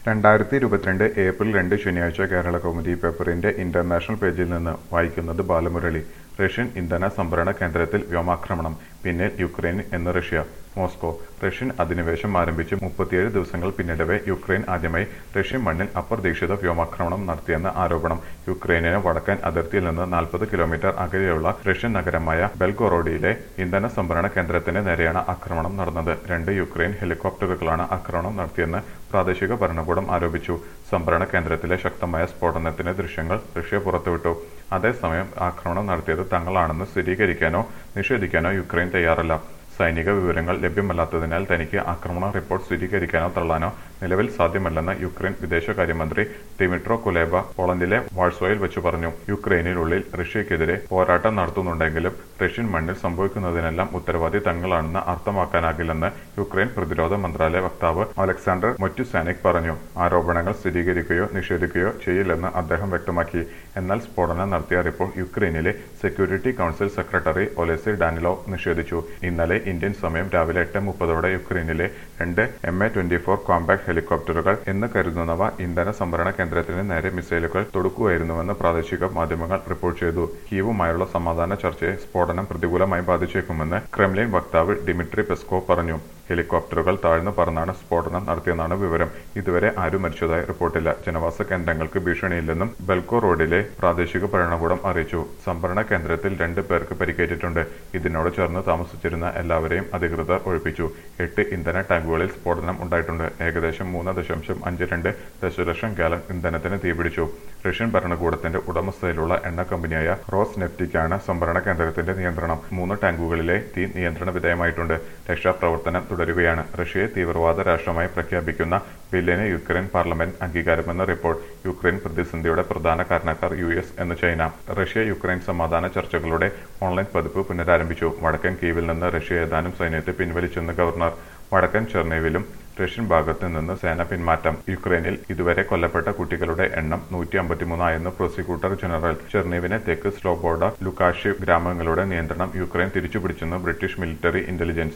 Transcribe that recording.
രണ്ടായിരത്തി ഇരുപത്തിരണ്ട് ഏപ്രിൽ രണ്ട് ശനിയാഴ്ച കേരള കൗമുദി പേപ്പറിന്റെ ഇന്റർനാഷണൽ പേജിൽ നിന്ന് വായിക്കുന്നത് ബാലമുരളി റഷ്യൻ ഇന്ധന സംഭരണ കേന്ദ്രത്തിൽ വ്യോമാക്രമണം പിന്നിൽ യുക്രൈൻ എന്ന് റഷ്യ മോസ്കോ റഷ്യൻ അധിനിവേശം ആരംഭിച്ച് മുപ്പത്തിയേഴ് ദിവസങ്ങൾ പിന്നിടവെ യുക്രൈൻ ആദ്യമായി റഷ്യൻ മണ്ണിൽ അപ്രതീക്ഷിത വ്യോമാക്രമണം നടത്തിയെന്ന ആരോപണം യുക്രൈനിന് വടക്കൻ അതിർത്തിയിൽ നിന്ന് നാൽപ്പത് കിലോമീറ്റർ അകലെയുള്ള റഷ്യൻ നഗരമായ ബെൽഗോറോഡിയിലെ ഇന്ധന സംഭരണ കേന്ദ്രത്തിന് നേരെയാണ് ആക്രമണം നടന്നത് രണ്ട് യുക്രൈൻ ഹെലികോപ്റ്ററുകളാണ് ആക്രമണം നടത്തിയെന്ന് പ്രാദേശിക ഭരണകൂടം ആരോപിച്ചു സംഭരണ കേന്ദ്രത്തിലെ ശക്തമായ സ്ഫോടനത്തിന്റെ ദൃശ്യങ്ങൾ റഷ്യ പുറത്തുവിട്ടു അതേസമയം ആക്രമണം നടത്തിയത് തങ്ങളാണെന്ന് സ്ഥിരീകരിക്കാനോ നിഷേധിക്കാനോ യുക്രൈൻ തയ്യാറല്ല സൈനിക വിവരങ്ങൾ ലഭ്യമല്ലാത്തതിനാൽ തനിക്ക് ആക്രമണ റിപ്പോർട്ട് സ്ഥിരീകരിക്കാനോ തള്ളാനോ നിലവിൽ സാധ്യമല്ലെന്ന് യുക്രൈൻ വിദേശകാര്യമന്ത്രി ഡിമിട്രോ കുലേബ പോളണ്ടിലെ വാഴ്സോയിൽ വെച്ച് പറഞ്ഞു യുക്രൈനിനുള്ളിൽ റഷ്യക്കെതിരെ പോരാട്ടം നടത്തുന്നുണ്ടെങ്കിലും റഷ്യൻ മണ്ണിൽ സംഭവിക്കുന്നതിനെല്ലാം ഉത്തരവാദി തങ്ങളാണെന്ന് അർത്ഥമാക്കാനാകില്ലെന്ന് യുക്രൈൻ പ്രതിരോധ മന്ത്രാലയ വക്താവ് അലക്സാണ്ടർ മൊറ്റുസാനിക് പറഞ്ഞു ആരോപണങ്ങൾ സ്ഥിരീകരിക്കുകയോ നിഷേധിക്കുകയോ ചെയ്യില്ലെന്ന് അദ്ദേഹം വ്യക്തമാക്കി എന്നാൽ സ്ഫോടനം നടത്തിയ റിപ്പോർട്ട് യുക്രൈനിലെ security council secretary Oleksiy Danilov നിഷേധിച്ചു ഇന്നലെ ഇന്ത്യൻ സമയം രാവിലെ എട്ട് മുപ്പതോടെ യുക്രൈനിലെ രണ്ട് M A twenty four compact ഹെലികോപ്റ്ററുകൾ എന്ന് കരുതുന്നവ ഇന്ധന സംഭരണ കേന്ദ്രത്തിന് നേരെ മിസൈലുകൾ തൊടുക്കുകയായിരുന്നുവെന്ന് പ്രാദേശിക മാധ്യമങ്ങൾ റിപ്പോർട്ട് ചെയ്തു കീവുമായുള്ള സമാധാന ചർച്ചയെ സ്ഫോടനം പ്രതികൂലമായി ബാധിച്ചേക്കുമെന്ന് ക്രെംലിൻ വക്താവ് ഡിമിട്രി പെസ്കോവ് പറഞ്ഞു ഹെലികോപ്റ്ററുകൾ താഴ്ന്നു പറന്നാണ് സ്ഫോടനം നടത്തിയെന്നാണ് വിവരം ഇതുവരെ ആരും മരിച്ചതായി റിപ്പോർട്ടില്ല ജനവാസ കേന്ദ്രങ്ങൾക്ക് ഭീഷണിയില്ലെന്നും ബെൽക്കോ റോഡിലെ പ്രാദേശിക ഭരണകൂടം അറിയിച്ചു സംഭരണ കേന്ദ്രത്തിൽ രണ്ട് പേർക്ക് പരിക്കേറ്റിട്ടുണ്ട് ഇതിനോട് ചേർന്ന് താമസിച്ചിരുന്ന എല്ലാവരെയും അധികൃതർ ഒഴിപ്പിച്ചു എട്ട് ഇന്ധന ടാങ്കുകളിൽ സ്ഫോടനം ഉണ്ടായിട്ടുണ്ട് ഏകദേശം മൂന്ന് ദശാംശം അഞ്ച് രണ്ട് ദശലക്ഷം ഗാലൻ ഇന്ധനത്തിന് തീപിടിച്ചു റഷ്യൻ ഭരണകൂടത്തിന്റെ ഉടമസ്ഥതയിലുള്ള എണ്ണ കമ്പനിയായ റോസ് നെഫ്റ്റിക്കാണ് സംഭരണ കേന്ദ്രത്തിന്റെ നിയന്ത്രണം മൂന്ന് ടാങ്കുകളിലെ തീ നിയന്ത്രണ വിധേയമായിട്ടുണ്ട് രക്ഷാപ്രവർത്തനം തുടരുകയാണ് റഷ്യയെ തീവ്രവാദ രാഷ്ട്രമായി പ്രഖ്യാപിക്കുന്ന ബില്ലിന് യുക്രൈൻ പാർലമെന്റ് അംഗീകാരമെന്ന റിപ്പോർട്ട് യുക്രൈൻ പ്രതിസന്ധിയുടെ പ്രധാന കാരണക്കാർ യു എസ് എന്ന് ചൈന റഷ്യ യുക്രൈൻ സമാധാന ചർച്ചകളുടെ ഓൺലൈൻ പതിപ്പ് പുനരാരംഭിച്ചു വടക്കൻ കീവിൽ നിന്ന് റഷ്യ ഏതാനും സൈന്യത്തെ പിൻവലിച്ചെന്ന് ഗവർണർ വടക്കൻ ചെർണേവിലും റഷ്യൻ ഭാഗത്ത് നിന്ന് സേന പിന്മാറ്റം യുക്രൈനിൽ ഇതുവരെ കൊല്ലപ്പെട്ട കുട്ടികളുടെ എണ്ണം നൂറ്റി അമ്പത്തിമൂന്നായെന്ന് പ്രോസിക്യൂട്ടർ ജനറൽ ചെർണീവിനെ തെക്ക് സ്ലോബോഡ ലുക്കാഷി ഗ്രാമങ്ങളുടെ നിയന്ത്രണം യുക്രൈൻ തിരിച്ചുപിടിച്ചെന്ന് ബ്രിട്ടീഷ് മിലിറ്ററി ഇന്റലിജൻസ്